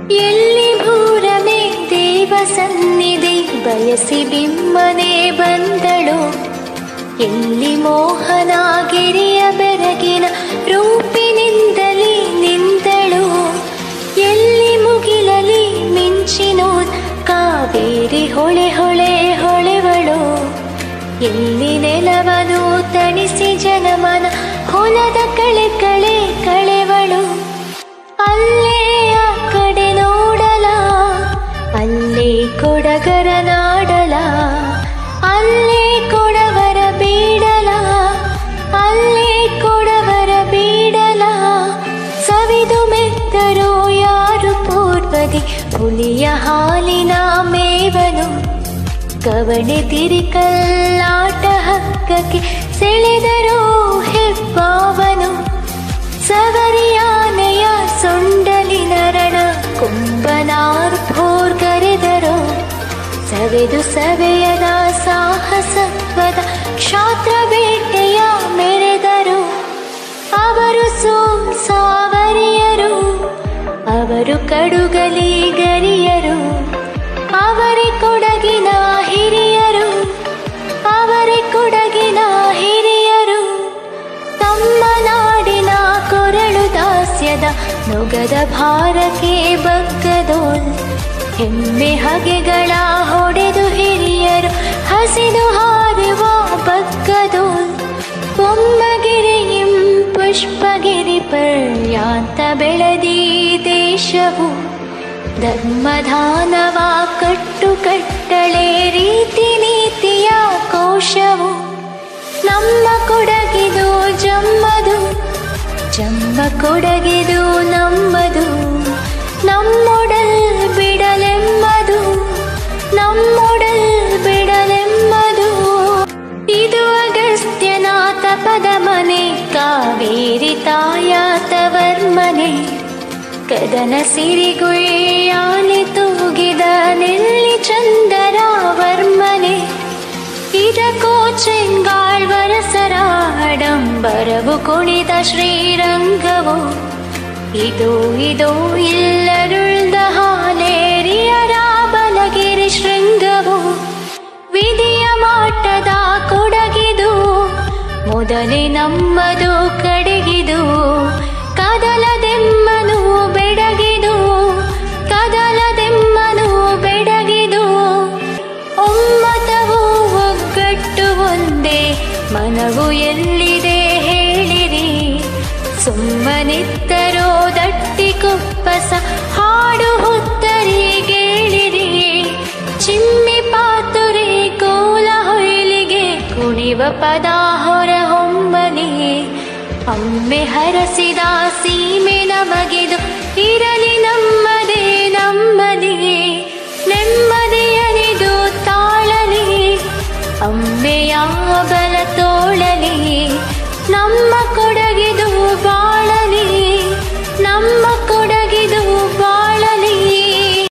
ಎಲ್ಲಿ ಭೂರಮೆ ದೇವ ಸನ್ನಿಧಿ ಬಯಸಿ ಬಿಮ್ಮನೆ ಬಂದಳು ಎಲ್ಲಿ ಮೋಹನಾಗಿರಿಯ ಬೆರಗಿನ ರೂಪಿನಿಂದಲೇ ನಿಂದಳು ಎಲ್ಲಿ ಮುಗಿಲಲಿ ಮಿಂಚಿನೋ ಕಾವೇರಿ ಹೊಳೆ ಹೊಳೆ ಹೊಳೆವಳು ಎಲ್ಲಿ ನೆಲವನು ತಣಿಸಿ ಜನಮನ ಹೊಲದ ಕಳೆ ಕಳೆ ಕಳೆವಳು ಅಲ್ಲೇ ಆ ಕಡೆ ನೋಡಲ ಅಲ್ಲೇ ಕೊಡಗರ ನಾಡಲ ಅಲ್ಲೇ ಕೊಡವರ ಬೀಡಲ ಅಲ್ಲೇ ಕೊಡವರ ಬೀಡಲ ಸವಿದು ಮೆತ್ತರೋ ಯಾರು ಪೂರ್ವದಿ ಹುಲಿಯ ಹಾಲಿನ ಮೇವನು ಕವಣೆ ತಿರಿಕಲ್ಲಾಟ ಹಕ್ಕಕ್ಕೆ ಸೆಳೆದರೋ ಹೆಬ್ಬಾವನು ಸವರಿಯಾನೆಯ ಸೊಂಡಲಿನ ರಣ ಕುಂಭನಾರ್ ಭೋರ್ಗರೆದರು ಸವೆದು ಸವೆಯದ ಸಾಹಸತ್ವದ ಕ್ಷಾತ್ರ ಬೇಟೆಯ ಮೆರೆದರು ಅವರು ಸೋಂ ಸಾವರಿಯರು ಅವರು ಕಡುಗಲಿ ಗರಿಯರು ಅವರೇ ಕೊಡಗಿನ ಹಿರಿಯರು ಅವರೇ ಕೊಡಗಿನ ಹಿರಿಯರು ತಮ್ಮ ನಾಡಿನ ಕೊರಳು ದಾಸ್ಯದ ನೊಗದ ಭಾರಕ್ಕೆ ಬಗ್ಗದೋಲ್ ಹೆಮ್ಮೆ ಹಗೆಗಳ ಹೊಡೆದು ಹಿರಿಯರು ಹಸಿದು ಹಾರುವ ಬಗ್ಗದೋಲ್ ಪೊಮ್ಮಗಿರಿಯಿಂ ಪುಷ್ಪಗಿರಿ ಪರ್ಯಾಂತ ಬೆಳೆದಿ ದೇಶವು ಧರ್ಮಧಾನವ ಕಟ್ಟು ಕಟ್ಟಳೆ ರೀತಿ ನೀತಿಯ ಕೋಶವು ನಮ್ಮ ಕೊಡಗಿದು ಜಮ್ಮದು ಜಮ್ಮ ಕೊಡಗಿದು ನಮ್ಮದು ನಮ್ಮೊಡಲ್ ಬಿಡಲೆಮ್ಮದು ನಮ್ಮೊಡಲ್ ಬಿಡಲೆಮ್ಮದು ಇದು ಅಗಸ್ತ್ಯನಾಥ ಪದ ಮನೆ ಕಾವೇರಿ ತಾಯಾತವರ್ಮನೆ ಕದನ ಸಿರಿಗುಯ್ಯಾಲಿ ತೂಗಿದ ನೆಲ್ಲಿ ಚಂದರಾವರ್ಮನೆ ಇದಕ್ಕೋ ಚೆಂಗಾಳ್ವರಸರ ಆಡಂಬರವು ಕುಣಿದ ಶ್ರೀರಂಗವು ಇದು ಇದು ಇಲ್ಲರುಳ್ದ ಹಾಲೇರಿಯರ ಬಲಗಿರಿ ಶೃಂಗವು ವಿಧಿಯ ಮಾಟದ ಕೊಡಗಿದು ಮೊದಲೇ ನಮ್ಮದು ಕಡೆಗಿದು ಕದಲದೆಮ್ಮನು ಬೆಡಗಿದು ಕದಲದೆಮ್ಮನು ಬೆಡಗಿದು ಒಮ್ಮತವು ಒಗ್ಗಟ್ಟು ಒಂದೇ ಮನವು ಎಲ್ಲಿದೆ ಹೇಳಿರಿ ಸುಮ್ಮನಿತ್ತರೋ ದಟ್ಟಿ ಕುಪ್ಪಸ ಹಾಡು ಹೊತ್ತರಿಗೇಳಿರಿ ಚಿಮ್ಮಿ ಪಾತುರೆ ಕೋಲ ಹೊಯ್ಲಿಗೆ ಕುಣಿವ ಪದ ಹೊರ ಹೊಂಬಲಿ ಅಮ್ಮೆ ಹರಸಿದ ಸೀಮೆ ನಮಗಿದು ಇರಲಿ ನಮ್ಮದೇ ನಮ್ಮದೇ ನೆಮ್ಮದಿಯನಿದು ತಾಳಲಿ ಅಮ್ಮೆಯ ಬಲ ತೋಳಲಿ ನಮ್ಮ ಕೊಡ